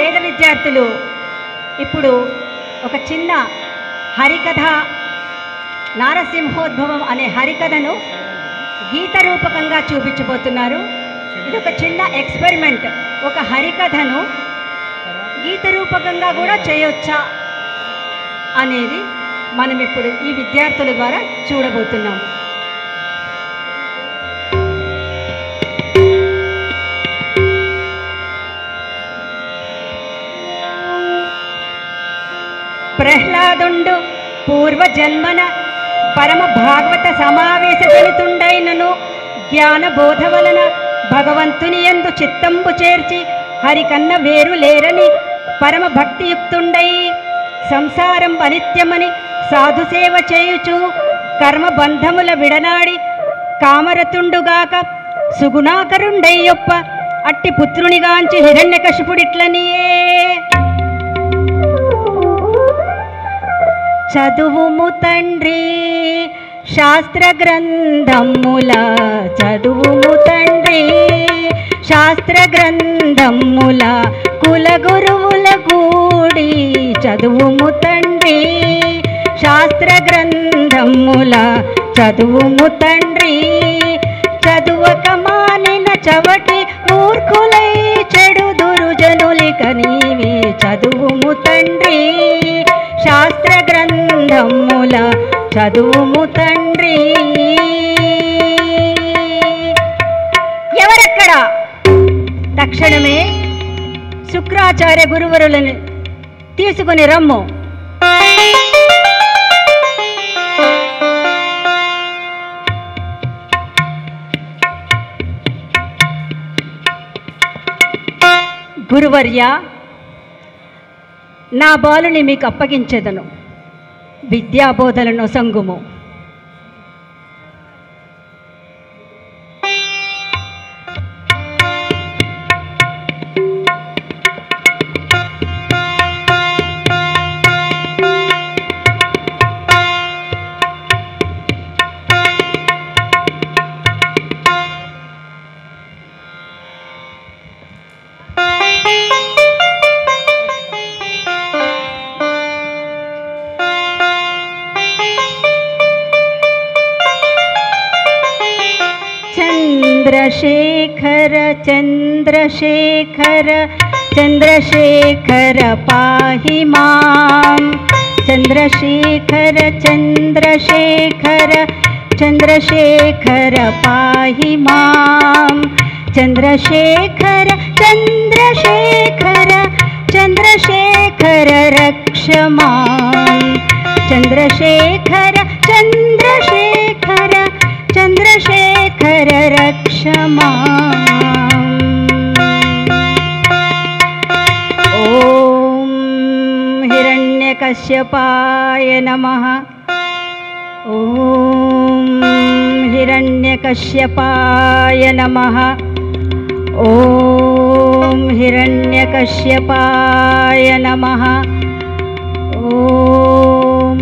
పేద విద్యార్థులు ఇప్పుడు ఒక చిన్న హరికథ నారసింహోద్భవం అనే హరికథను గీత రూపకంగా చూపించబోతున్నారు ఇది ఒక చిన్న ఎక్స్పెరిమెంట్ ఒక హరికథను గీత రూపకంగా కూడా చేయొచ్చా అనేది మనం ఇప్పుడు ఈ విద్యార్థుల ద్వారా చూడబోతున్నాం ప్రహ్లాదుండు పూర్వ జన్మన పరమ భాగవత సమావేశ జనితుండైనను జ్ఞాన బోధ వలన భగవంతుని ఎందు చిత్తంబు చేర్చి హరికన్న వేరు లేరని పరమ భక్తియుక్తుండై సంసారం అనిత్యమని సాధు సేవ చేయుచు కర్మ బంధముల విడనాడి కామరతుండుగాక సుగుణాకరుండయ్యొప్ప అట్టి పుత్రునిగాంచి హిరణ్యకశిపుడిట్లనియే చదువుము తండ్రి శాస్త్ర గ్రంథముల చదువుము తండ్రి శాస్త్ర గ్రంథముల కుల గురువుల కూడి చదువుము తండ్రి శాస్త్ర గ్రంథముల చదువుము తండ్రి చదువక మానిన చవటి మూర్ఖులై చెడు దురుజనులిక నీవే చదువుము తండ్రి శాస్త్ర గ్రంథముల చదువుము తండ్రి ఎవరక్కడ తక్షణమే శుక్రాచార్య గురువరులను తీసుకుని రమ్ము గురువర్య నా బాలుని మీకు అప్పగించెదను విద్యాబోధలను సంగుము చంద్రశేఖర చంద్రశేఖర చంద్రశేఖర పాహి మాం చంద్రశేఖర చంద్రశేఖర చంద్రశేఖర పాహి మాం చంద్రశేఖర చంద్రశేఖర చంద్రశేఖర రక్ష మాం చంద్రశేఖర చంద్రశేఖర చంద్రశేఖర రక్ష మాం ఓం హిరణ్యకశ్యపాయ నమః ఓం హిరణ్యకశ్యపాయ నమః ఓం హిరణ్యకశ్యపాయ నమః ఓం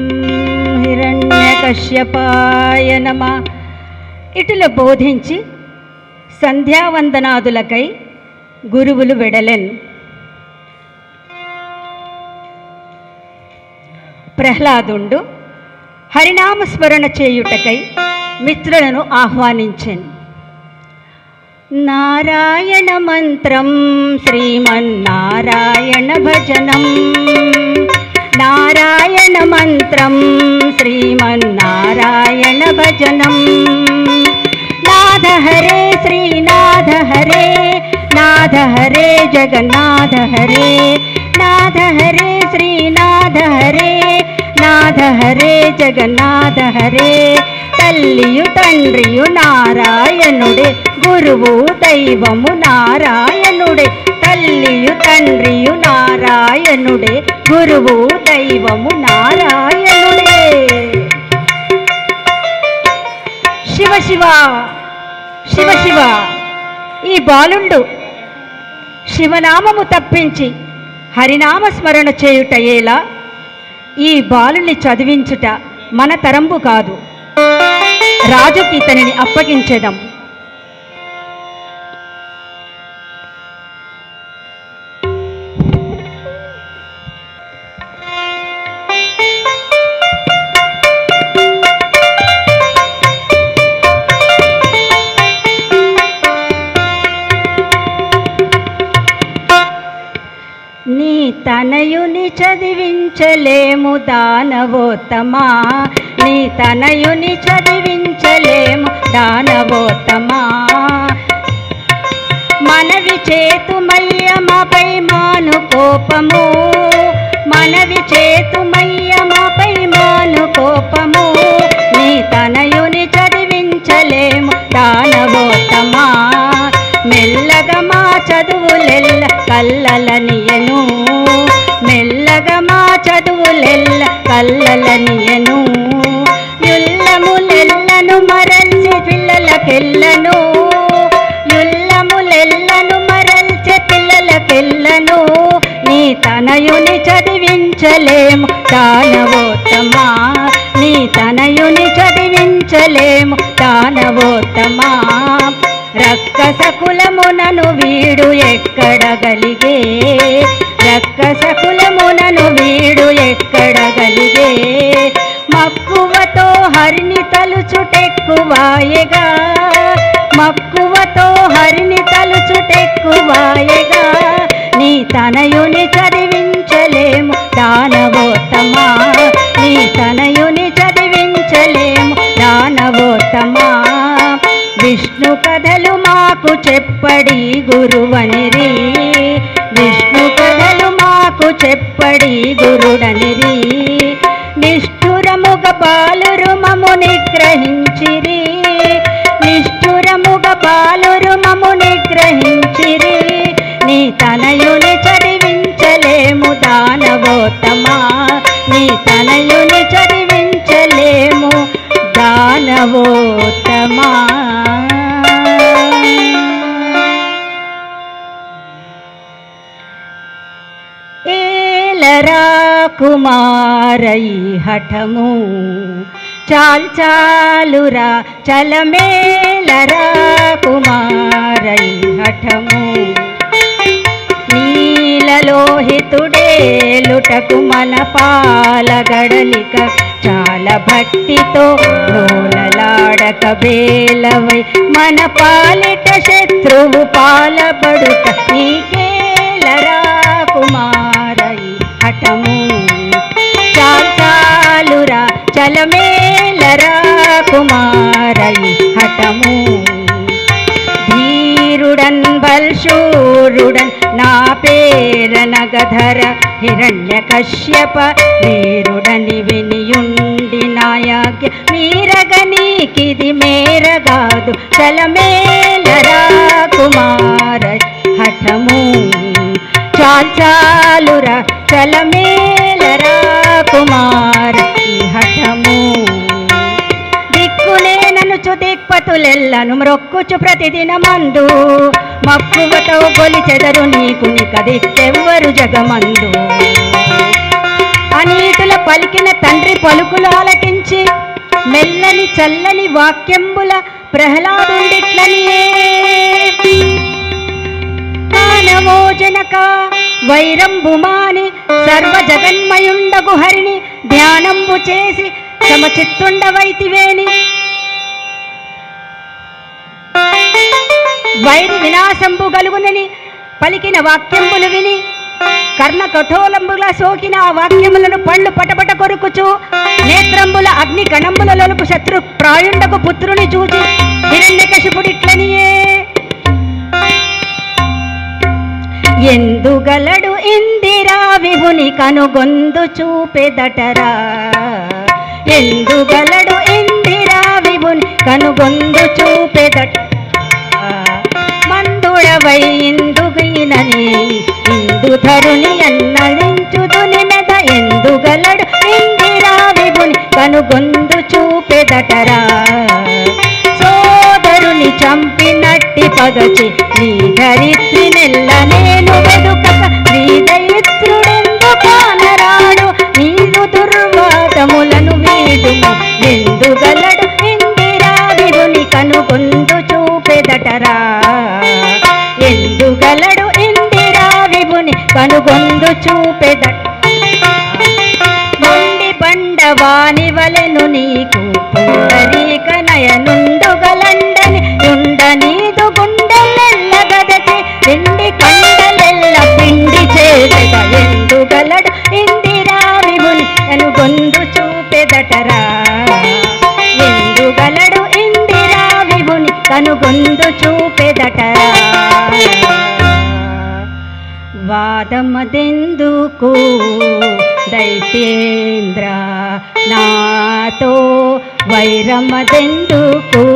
హిరణ్యకశ్యపాయ నమ ఇటుల బోధించి సంధ్యావందనాదులకై గురువులు వెడలెన్ ప్రహ్లాదుండు హరినామస్మరణ చేయుటకై మిత్రులను ఆహ్వానించెను నారాయణ మంత్రం శ్రీమన్నారాయణ భజనం నారాయణ మంత్రం శ్రీమన్నారాయణ భజనం నాథ హరే శ్రీనాథ హరే నాథ హరే జగన్నాథ హరే నాథ హరే శ్రీనాథ హరే నాథ హరే జగన్నాథ హరే తల్లియు తండ్రియు నారాయణుడే గురువు దైవము నారాయణుడే తల్లియు తండ్రియు నారాయణుడే గురువు దైవము నారాయణుడే శివ శివ శివ శివ ఈ బాలుండు శివనామము తప్పించి హరినామ స్మరణ చేయుట ఎలా ఈ బాలుని చదివించుట మన తరంబు కాదు రాజుకి ఇతనిని అప్పగించెదం తనయుని చదివించలేము దానవోత్తమా నీ తనయుని చదివించలేము దానవోత్తమా మనవి చేతుమయ్యమపై మాను కోపము మనవి చేతుమయ్యమపై మాను కోపము నీ తనయుని చదివించలేము దానవోత్తమా మెల్లగా మా చదువులెల్ల కల్లలనియను మెల్లగా మా చదువులెల్ల కల్లలనియను యుల్లములెల్లను మరల్చి పిల్లలకెల్లను యుల్లములెల్లను మరల్చె పిల్లలకెల్లను నీ తనయుని చదివించలేము దానవోత్తమా నీ తనయుని చదివించలేము దానవోత్తమా రక్కస కులమునను వీడు ఎక్కడగలిగే రక్కస కులమునను వీడు ఎక్కడగలిగే మక్కువతో హరిని తలుచుటెక్కువాయగా మక్కువతో హరిని తలుచుటెక్కువాయగా నీ తనయుని చదివించలేము దానవోత్తమా నీ తనయుని చదివించలేము దానవోత్తమా విష్ణు కథలు మాకు చెప్పడి గురువనిరి విష్ణు కథలు మాకు చెప్పడి గురుడనిరి నిష్ఠురముగ బాలురు మము నిగ్రహించిరి నిష్ఠురముగ బాలురు మము నిగ్రహించిరి నీ తనయుని చదివించలేము దానవోత్తమా నీ తనయుని చదివించలేము దానవోత్తమా ఏలరా కుమారై హఠము చాల్ చాలురా చలమేలరా కుమారై హఠము నీలలోహితుడేలుటకు మన పాలగడలిక చాలా భక్తితో నూలలాడక బేలవై మన పాలిట శత్రువు పాలబడుట నీకేలరా కుమారై హఠము చాలురా చలమేలరా కుమారై హఠము ధీరుడన్ బల్శూరుడన్ నా పేరనగధర హిరణ్య కశ్యప వీరుడని వినియుండి నాయాజ్ఞ మీరగనీకిది మేరగాదు చలమేలరా కుమార హఠము చాచాలురా చలమేలరా కుమార ఈ హఠము దిక్కులే ననుచు దిక్పతులెల్లను మ్రొక్కుచు ప్రతిదినమందు మక్కువతో గొలిచెదరు నీకు నిక దిక్కెవ్వరు జగమందు అనీతుల పలికిన తండ్రి పలుకులు ఆలకించి మెల్లని చల్లని వాక్యంబుల ప్రహ్లాదుండిట్లనియే మానవో జనక వైరంబుమాని సర్వ జగన్మయుండగు హరిని ధ్యానంబు చేసి సమచిత్తుండవైతివేని వైరి వినాశంబు గలుగునని పలికిన వాక్యంబులు విని కర్ణ కఠోలంబుల సోకిన ఆ వాక్యములను పళ్ళు పటపట కొరుకుచు నేత్రంబుల అగ్ని గణంబుల లొలుపు శత్రు ప్రాయుండకు పుత్రుని చూచి హిరణ్యకశిపుడిట్లనియే ఎందుగలడు ఇందిరా విభుని కనుగొందు చూపెదటరా ఎందుగలడు ఇందిరా విభుని కనుగొందు చూపెదట మందుడవై ఇందుగైనని ఇందుధరుని అన్నలించుదుని మెద ఎందుగలడు ఇందిరా విభుని కనుగొందు చూపెదటరా సోదరుని చంపినట్టి పగచి నీ ధరిత్రి నెల్ల నేను వెదుకక నీ దరిద్రుడెందు కానరాడు నీదు దుర్వాదములను వీడుము ఎందుగలడు ఇందిరా విభుని కనుగొందు చూపెదటరా ఎందుగలడు ఇందిరా విభుని కనుగొందు చూపెదట మొండి బండవాని వలెను నీకు పుండరీక నయనుండుగలండని యుండ నీదు గుండెలెల్ల గదచి పిండి కండలెల్ల పిండి చేసెద వాదమదెందుకు దైత్యేంద్ర నాతో వైరమదెందుకు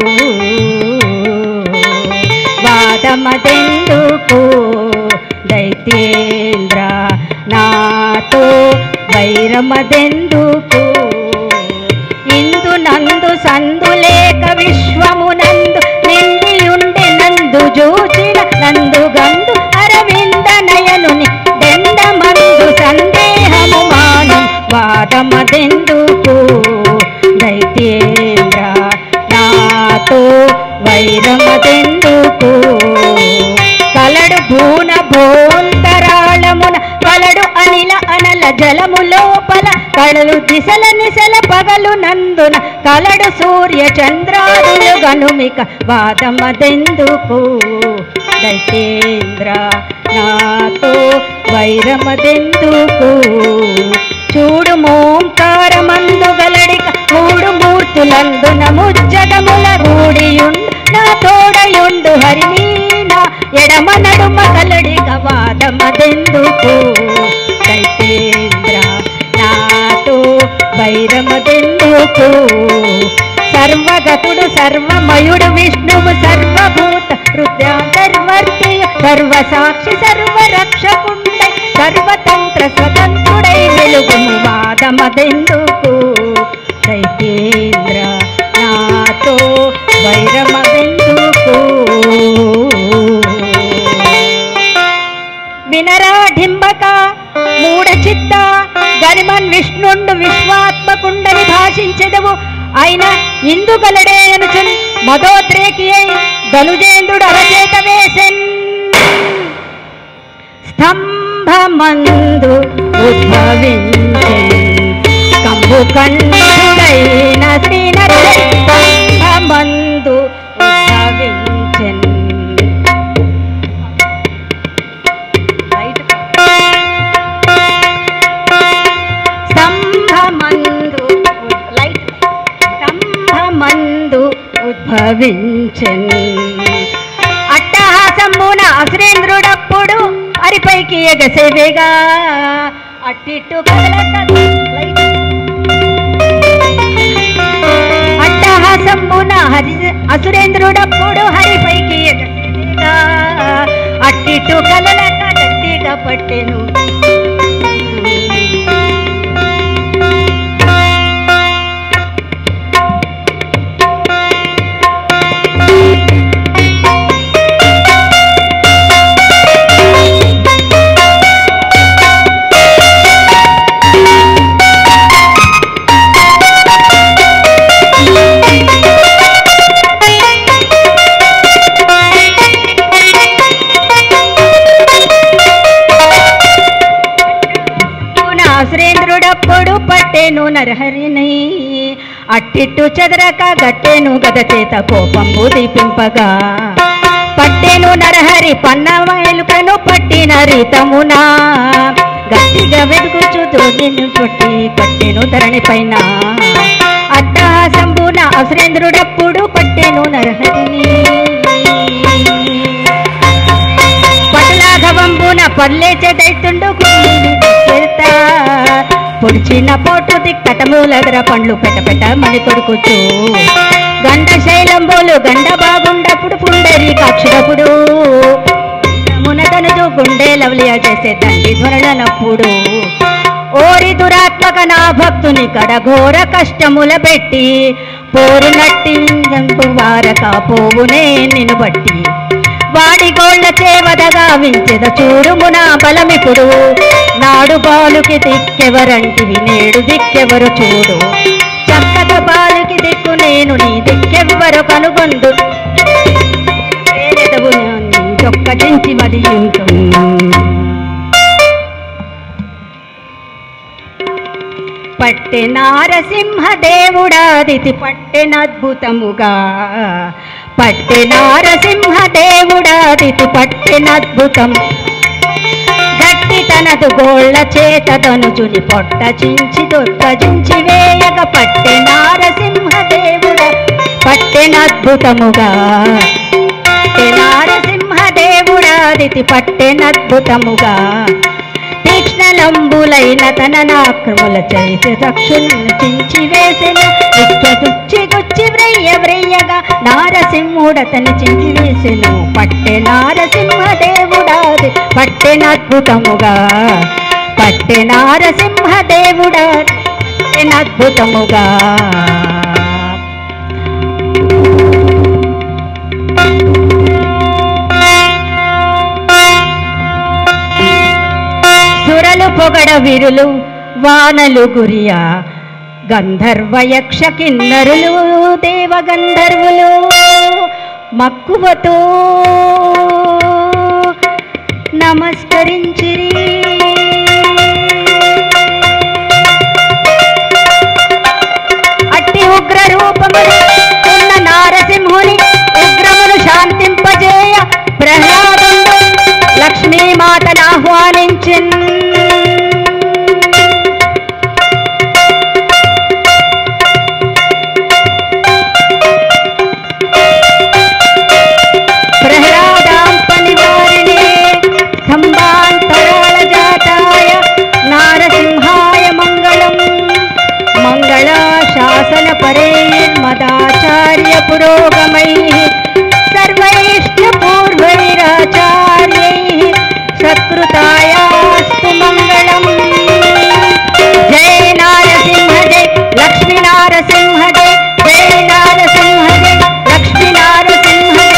వాదమదెందుకు దైత్యేంద్ర నాతో వైరమదెందుకు ఇందు నందు సందులేక విశ్వమునందు నిండియుండి నందు జూచిన నందు గందు అరవింద నయనుని దెండమందు సందేహము మాను వాదమదెందుకు దైత్యేంద్ర నాతో వైరమదెందుకు కలడు భూన భోంతరాళమున కలడు అనిల అనల జలము లోపల కళలు దిశల నిశల పగలు నందున కలడు సూర్య చంద్రాదులు గనుమిక వాదమదెందుకు దైతేంద్ర నాతో వైరమదెందుకు చూడు మోంకారమందు గలడిక మూడు మూర్తులందున ముజ్జగముల గూడియుండు నా తోడయుండు హరిని నా ఎడమ నడుమ కలడిక వాదమదెందుకు దైతేంద్ర నాతో వైరమదెందుకు సర్వగతుడు సర్వమయుడు విష్ణువు సర్వభూత హృదయాంతర్వర్తి సర్వసాక్షి సర్వరక్షకుండై సర్వతంత్ర స్వతంత్రుడై వెలుగుము వాదమదెందుకు దైతేంద్ర నాతో వైరమదెందుకు వినరా ఢింబక మూఢ చిత్త గరిమన్ విష్ణుండు విశ్వాత్మకుండని భాషించెదవు ఆయన ఇందుగలడే అనుచున్ మదోద్రేకి అయి ధనుజేంద్రుడు అరచేత వేసెన్ స్తంభమందు ఉద్భవించెన్ కంబు కంఠుడైన శ్రీనరహరి స్తంభమందు ఉద్భవించెన్ రైట్ స్తంభమందు లైట్ స్తంభమందు ఉద్భవించెన్ అట్టహాసమున అసురేంద్రుడప్పుడు అరిపైకి ఎగసేవేగా అట్టిట్టు కదలక లైట్ అట్టహాసంబున హరి అసురేంద్రుడప్పుడు హరిపైకి ఎగసేవేగా అట్టిట్టు కలలక గట్టిగా పట్టెను సురేంద్రుడప్పుడు పట్టెను నరహరిని అట్టిట్టు చెదరక గట్టెను గద చేత కోపంబు దీపింపగా పట్టెను నరహరి పన్నమైలుకను పట్టిన రీతమునా గట్టిగా వెదుగుచు దోగిను చుట్టి కట్టెను ధరణి పైన అట్టహాసంబున అసురేంద్రుడప్పుడు పట్టెను నరహరిని పటులాఘవంబున పర్లేచే దైతుండు చెల్తా పొడిచిన పోటు దిక్కటమూలగర పండ్లు పెట్ట పెట్ట మణి కొడుకుచు గండ శైలంబోలు గండ బాగుండప్పుడు పుండరి కాక్షుడప్పుడు మునదనుజు గుండె లవలియా చేసే దండి ధ్వనులనప్పుడు ఓరి దురాత్మక నా భక్తుని కడఘోర కష్టముల పెట్టి పోరు నట్టి జంపు వారక పోవునే నిన్ను బట్టి వాడి గోళ్ళ చేవదగా వించెద చూడుము నా బలమిప్పుడు నాడు బాలుకి దిక్కెవరంటివి నేడు దిక్కెవరు చూడు చక్కక బాలుకి దిక్కు నేను నీ దిక్కెవ్వరు కనుగొందు వేరెదవు చొక్క చించి మది పట్టె నారసింహ దేవుడాదితి పట్టెనద్భుతముగా పట్టె నారసింహ దేవుడాదితి పట్టెనద్భుతం గట్టి తనదు గోళ్ళ చేత తనుజుని పొట్ట చించి దొర్గజించి వేయక పట్టె నారసింహ దేవుడ పట్టెనద్భుతముగా పట్టె నారసింహ దేవుడా దేవుడాదితి పట్టెనద్భుతముగా తీక్ష్ణలంబులైన తన నాక్రముల చేసి రక్షులను చించి వేసెను నిత్య గుచ్చి గుచ్చి వ్రయ్య వ్రయ్యగా నారసింహుడతని చించి వేసెను పట్టె నారసింహ దేవుడాది పట్టెనద్భుతముగా పట్టె నారసింహ దేవుడా పట్టెనద్భుతముగా సురలు పొగడ విరులు వానలు గురియా గంధర్వ యక్ష కిన్నరులు దేవ గంధర్వులు మక్కువతో నమస్కరించిరి అట్టి ఉగ్ర రూపములు ఉన్న నారసింహుని ఉగ్రమును శాంతింపజేయ ప్రహ్లాదుడు లక్ష్మీమాతను ఆహ్వానించిన్ ప్రహ్లాదాం పనివారిణే స్తంభాంతరాళ జాతాయ నారసింహాయ మంగళం మంగళ శాసన పరైర్మదాచార్య పురోగమై సర్వైష్ట పూర్వైరాచార్యై సత్కృతాయాస్తు మంగళం జయ నారసింహ జయ లక్ష్మీ నారసింహ జయ జయ నారసింహ జయ లక్ష్మీ నారసింహ జయ